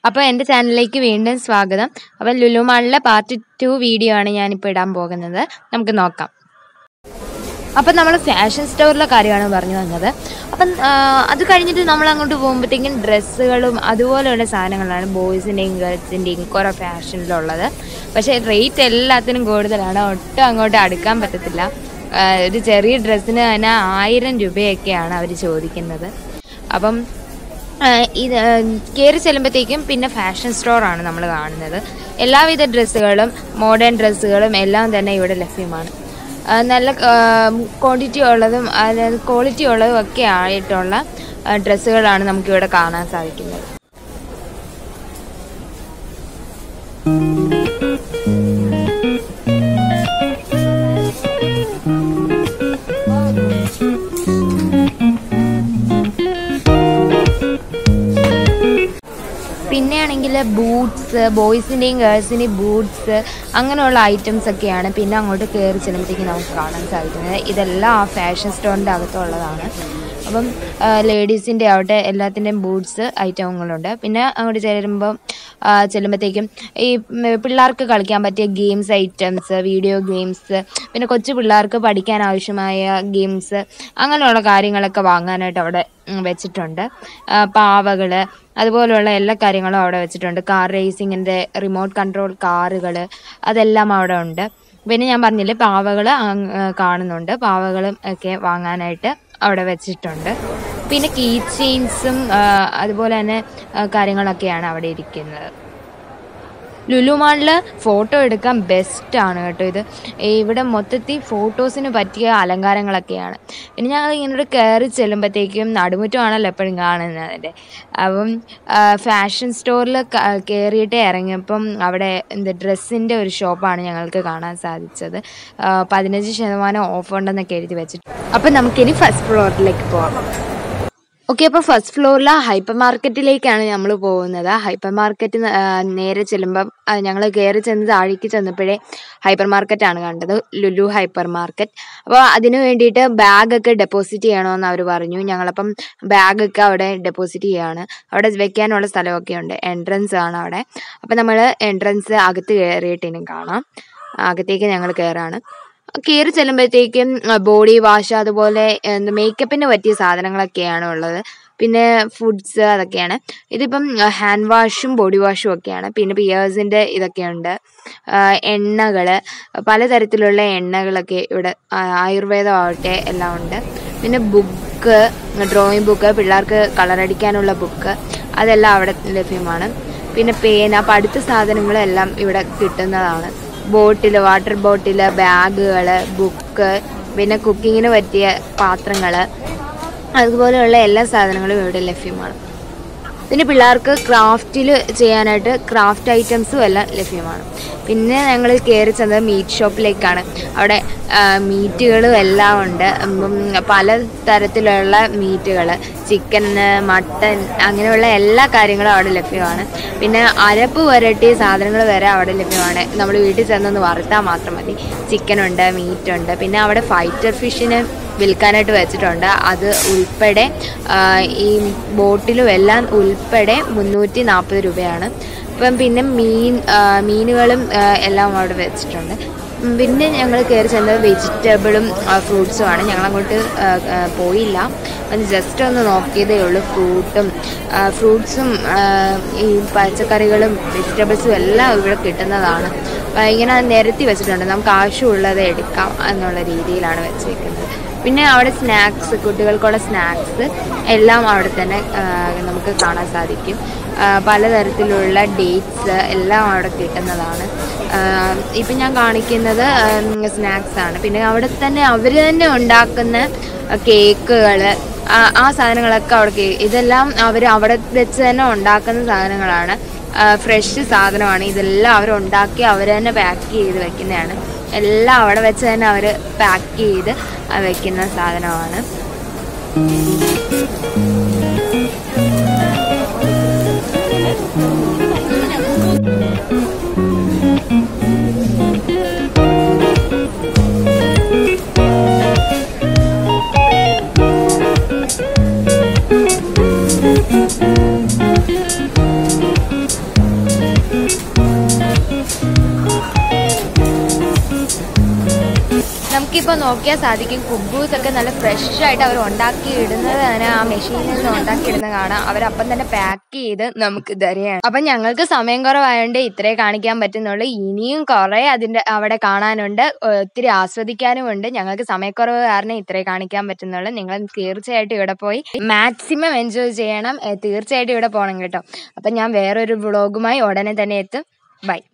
അപ്പോൾ എൻ്റെ ചാനലിലേക്ക് വീണ്ടും സ്വാഗതം അപ്പം ലുലു മാളിലെ പാർട്ട് ടു വീഡിയോ ആണ് ഞാനിപ്പോൾ ഇടാൻ പോകുന്നത് നമുക്ക് നോക്കാം അപ്പം നമ്മൾ ഫാഷൻ സ്റ്റോറിലെ കാര്യമാണ് പറഞ്ഞു വന്നത് അപ്പം ആ, അത് കഴിഞ്ഞിട്ട് നമ്മൾ അങ്ങോട്ട് പോകുമ്പോഴത്തേക്കും ഡ്രസ്സുകളും അതുപോലെയുള്ള സാധനങ്ങളാണ് ബോയ്സിൻ്റെയും ഗേൾസിൻ്റെയും കുറേ ഫാഷനിലുള്ളത് പക്ഷേ റേറ്റ് എല്ലാത്തിനും കൂടുതലാണ് ഒട്ടും അങ്ങോട്ട് അടുക്കാൻ പറ്റത്തില്ല ആ, ഒരു ചെറിയ ഡ്രസ്സിന് തന്നെ ആയിരം രൂപയൊക്കെയാണ് അവർ ചോദിക്കുന്നത് അപ്പം ആ, ഇത് കയറി ചെല്ലുമ്പോഴത്തേക്കും പിന്നെ ഫാഷൻ സ്റ്റോറാണ് നമ്മൾ കാണുന്നത് എല്ലാവിധ ഡ്രസ്സുകളും മോഡേൺ ഡ്രസ്സുകളും എല്ലാം തന്നെ ഇവിടെ ലഭ്യമാണ് ആ, നല്ല ക്വാണ്ടിറ്റി ഉള്ളതും അതായത് ക്വാളിറ്റി ഉള്ളതും ഒക്കെ ആയിട്ടുള്ള ആ, ഡ്രസ്സുകളാണ് നമുക്കിവിടെ കാണാൻ സാധിക്കുന്നത് പിന്നെയാണെങ്കിൽ ബൂട്ട്സ് ബോയ്സിൻ്റെയും ഗേൾസിൻ്റെയും ബൂട്ട്സ് അങ്ങനെയുള്ള ഐറ്റംസ് ഒക്കെയാണ് പിന്നെ അങ്ങോട്ട് കയറി ചെല്ലുമ്പോഴത്തേക്ക് നമുക്ക് കാണാൻ സാധിക്കുന്നത് ഇതെല്ലാം ആ ഫാഷൻ സ്റ്റോറിൻ്റെ അകത്തുള്ളതാണ് അപ്പം ലേഡീസിൻ്റെ ആവട്ടെ എല്ലാത്തിൻ്റെയും ബൂട്ട്സ് ഐറ്റങ്ങളുണ്ട് പിന്നെ അങ്ങോട്ട് ചെല്ലുമ്പം ആ, ചെല്ലുമ്പോഴത്തേക്കും ഈ ഉം, പിള്ളേർക്ക് കളിക്കാൻ പറ്റിയ ഗെയിംസ് ഐറ്റംസ് വീഡിയോ ഗെയിംസ് പിന്നെ കൊച്ചു പിള്ളേർക്ക് പഠിക്കാൻ ആവശ്യമായ ഗെയിംസ് അങ്ങനെയുള്ള കാര്യങ്ങളൊക്കെ വാങ്ങാനായിട്ട് അവിടെ ഉം, വെച്ചിട്ടുണ്ട് പാവകൾ അതുപോലെയുള്ള എല്ലാ കാര്യങ്ങളും അവിടെ വെച്ചിട്ടുണ്ട് കാർ റേസിങ്ങിൻ്റെ റിമോട്ട് കൺട്രോൾ കാറുകൾ അതെല്ലാം അവിടെ ഉണ്ട് പിന്നെ ഞാൻ പറഞ്ഞില്ലേ പാവകൾ കാണുന്നുണ്ട് പാവകളും ഒക്കെ വാങ്ങാനായിട്ട് അവിടെ വെച്ചിട്ടുണ്ട് പിന്നെ കീ ചെയിൻസും അതുപോലെ തന്നെ ആ, കാര്യങ്ങളൊക്കെയാണ് അവിടെ ഇരിക്കുന്നത് ലുലു മാളിൽ ഫോട്ടോ എടുക്കാൻ ബെസ്റ്റ് ആണ് കേട്ടോ ഇത് ഈ ഇവിടെ മൊത്തത്തിൽ ഫോട്ടോസിന് പറ്റിയ അലങ്കാരങ്ങളൊക്കെയാണ് പിന്നെ ഞങ്ങൾ ഇങ്ങനെ കയറി ചെല്ലുമ്പോഴത്തേക്കും നടുമുറ്റമാണല്ലോ എപ്പോഴും കാണുന്നതിൻ്റെ അപ്പം ഫാഷൻ സ്റ്റോറിൽ കയറിയിട്ട് ഇറങ്ങിയപ്പം അവിടെ എന്ത് ഡ്രസ്സിൻ്റെ ഒരു ഷോപ്പാണ് ഞങ്ങൾക്ക് കാണാൻ സാധിച്ചത് ആ, പതിനഞ്ച് ശതമാനം ഓഫ് ഉണ്ടെന്നൊക്കെ എഴുതി വെച്ചിട്ട് അപ്പം നമുക്കിനി ഫസ്റ്റ് ഫ്ലോറിലേക്ക് പോകാം ഓക്കെ അപ്പോൾ ഫസ്റ്റ് ഫ്ലോറിലെ ഹൈപ്പർ മാർക്കറ്റിലേക്കാണ് നമ്മൾ പോകുന്നത് ഹൈപ്പർ മാർക്കറ്റ് നേരെ ചെല്ലുമ്പം ഞങ്ങൾ കയറി ചെന്ന് താഴേക്ക് ചെന്നപ്പോഴേ ഹൈപ്പർ മാർക്കറ്റാണ് കണ്ടത് ലുലു ഹൈപ്പർ മാർക്കറ്റ് അപ്പോൾ അതിന് വേണ്ടിയിട്ട് ബാഗൊക്കെ ഡെപ്പോസിറ്റ് ചെയ്യണമെന്ന് അവർ പറഞ്ഞു ഞങ്ങളപ്പം ബാഗൊക്കെ അവിടെ ഡെപ്പോസിറ്റ് ചെയ്യാണ് അവിടെ വെക്കാനുള്ള സ്ഥലമൊക്കെ ഉണ്ട് എൻട്രൻസ് ആണ് അവിടെ അപ്പോൾ നമ്മൾ എൻട്രൻസ് അകത്ത് കയറിയിട്ട് ഇനി കാണാം അകത്തേക്ക് ഞങ്ങൾ കയറാണ് കയറി ചെല്ലുമ്പോഴത്തേക്കും ബോഡി വാഷ് അതുപോലെ എന്ത് മേക്കപ്പിന് പറ്റിയ സാധനങ്ങളൊക്കെയാണ് ഉള്ളത് പിന്നെ ഫുഡ്സ് അതൊക്കെയാണ് ഇതിപ്പം ഹാൻഡ് വാഷും ബോഡി വാഷും ഒക്കെയാണ് പിന്നെ പിയേഴ്സിൻ്റെ ഇതൊക്കെയുണ്ട് എണ്ണകൾ പലതരത്തിലുള്ള എണ്ണകളൊക്കെ ഇവിടെ ആ, ആയുർവേദമാവട്ടെ എല്ലാം ഉണ്ട് പിന്നെ ബുക്ക് ഡ്രോയിങ് ബുക്ക് പിള്ളേർക്ക് കളറടിക്കാനുള്ള ബുക്ക് അതെല്ലാം അവിടെ ലഭ്യമാണ് പിന്നെ പേന പഠിത്ത സാധനങ്ങളെല്ലാം ഇവിടെ കിട്ടുന്നതാണ് ബോട്ടിൽ വാട്ടർ ബോട്ടിൽ ബാഗുകൾ ബുക്ക് പിന്നെ കുക്കിങ്ങിന് പറ്റിയ പാത്രങ്ങൾ അതുപോലെയുള്ള എല്ലാ സാധനങ്ങളും ഇവിടെ ലഭ്യമാണ് പിന്നെ പിള്ളേർക്ക് ക്രാഫ്റ്റിൽ ചെയ്യാനായിട്ട് ക്രാഫ്റ്റ് ഐറ്റംസും എല്ലാം ലഭ്യമാണ് പിന്നെ ഞങ്ങൾ കയറി ചെന്നത് മീറ്റ് ഷോപ്പിലേക്കാണ് അവിടെ മീറ്റുകളും എല്ലാം ഉണ്ട് ഉം, പല തരത്തിലുള്ള മീറ്റുകൾ ചിക്കൻ മട്ടൻ അങ്ങനെയുള്ള എല്ലാ കാര്യങ്ങളും അവിടെ ലഭ്യമാണ് പിന്നെ അരപ്പ് വരട്ടിയ സാധനങ്ങൾ വരെ അവിടെ ലഭ്യമാണ് നമ്മൾ വീട്ടിൽ ചെന്നൊന്ന് വറുത്താൽ മാത്രം മതി ചിക്കനുണ്ട് മീറ്റുണ്ട് പിന്നെ അവിടെ ഫൈറ്റർ ഫിഷിന് വിൽക്കാനായിട്ട് വെച്ചിട്ടുണ്ട് അത് ഉൾപ്പെടെ ആ, ഈ ബോട്ടിലും എല്ലാം ഉൾപ്പെടെ മുന്നൂറ്റി നാൽപ്പത് രൂപയാണ് ഇപ്പം പിന്നെ മീൻ ആ, മീനുകളും ആ, എല്ലാം അവിടെ വെച്ചിട്ടുണ്ട് ഉം, പിന്നെ ഞങ്ങൾ കയറി ചെന്നത് വെജിറ്റബിളും ഫ്രൂട്ട്സും ആണ് ഞങ്ങൾ അങ്ങോട്ട് ആ, ആ, പോയില്ല ഒന്ന് ജസ്റ്റ് ഒന്ന് നോക്കിയതേ ഉള്ളൂ ഫ്രൂട്ടും ഫ്രൂട്ട്സും ഈ പച്ചക്കറികളും വെജിറ്റബിൾസും എല്ലാം ഇവിടെ കിട്ടുന്നതാണ് ആ, ഇങ്ങനെ നിരത്തി വെച്ചിട്ടുണ്ട് നമുക്ക് ആവശ്യമുള്ളത് എടുക്കാം എന്നുള്ള രീതിയിലാണ് വെച്ചേക്കുന്നത് പിന്നെ അവിടെ സ്നാക്സ് കുട്ടികൾക്കുള്ള സ്നാക്സ് എല്ലാം അവിടെ തന്നെ ആ, നമുക്ക് കാണാൻ സാധിക്കും ആ, പലതരത്തിലുള്ള ഡേറ്റ്സ് എല്ലാം അവിടെ കിട്ടുന്നതാണ് ആ, ഇപ്പം ഞാൻ കാണിക്കുന്നത് സ്നാക്സ് ആണ് പിന്നെ അവിടെ തന്നെ അവർ തന്നെ ഉണ്ടാക്കുന്ന കേക്കുകൾ ആ സാധനങ്ങളൊക്കെ അവിടെ കേ- ഇതെല്ലാം അവർ അവിടെ വെച്ച് തന്നെ ഉണ്ടാക്കുന്ന സാധനങ്ങളാണ് ഫ്രഷ് സാധനമാണ് ഇതെല്ലാം അവർ ഉണ്ടാക്കി അവർ തന്നെ പാക്ക് ചെയ്ത് വെക്കുന്നതാണ് എല്ലാം അവിടെ വെച്ച് തന്നെ അവർ പാക്ക് ചെയ്ത് ആ വെക്കുന്ന സാധനമാണ് നമുക്കിപ്പോൾ നോക്കിയാൽ സാധിക്കും കുബൂസ് ഒക്കെ നല്ല ഫ്രഷ് ആയിട്ട് അവർ ഉണ്ടാക്കി ഇടുന്നത് തന്നെ ആ മെഷീനിൽ നിന്ന് ഉണ്ടാക്കി ഇടുന്നത് കാണാം അവരപ്പം തന്നെ പാക്ക് ചെയ്ത് നമുക്ക് തരികയാണ് അപ്പം ഞങ്ങൾക്ക് സമയം കുറവായതുകൊണ്ട് ഇത്രേ കാണിക്കാൻ പറ്റുന്നുള്ളൂ ഇനിയും കുറേ അതിൻ്റെ അവിടെ കാണാനുണ്ട് ഒത്തിരി ആസ്വദിക്കാനുമുണ്ട് ഞങ്ങൾക്ക് സമയക്കുറവ് കാരണം ഇത്രേ കാണിക്കാൻ പറ്റുന്നുള്ളൂ നിങ്ങൾ തീർച്ചയായിട്ടും ഇവിടെ പോയി മാക്സിമം എൻജോയ് ചെയ്യണം ഏ, തീർച്ചയായിട്ടും ഇവിടെ പോകണം കേട്ടോ അപ്പം ഞാൻ വേറൊരു വ്ളോഗുമായി ഉടനെ തന്നെ എത്തും ബൈ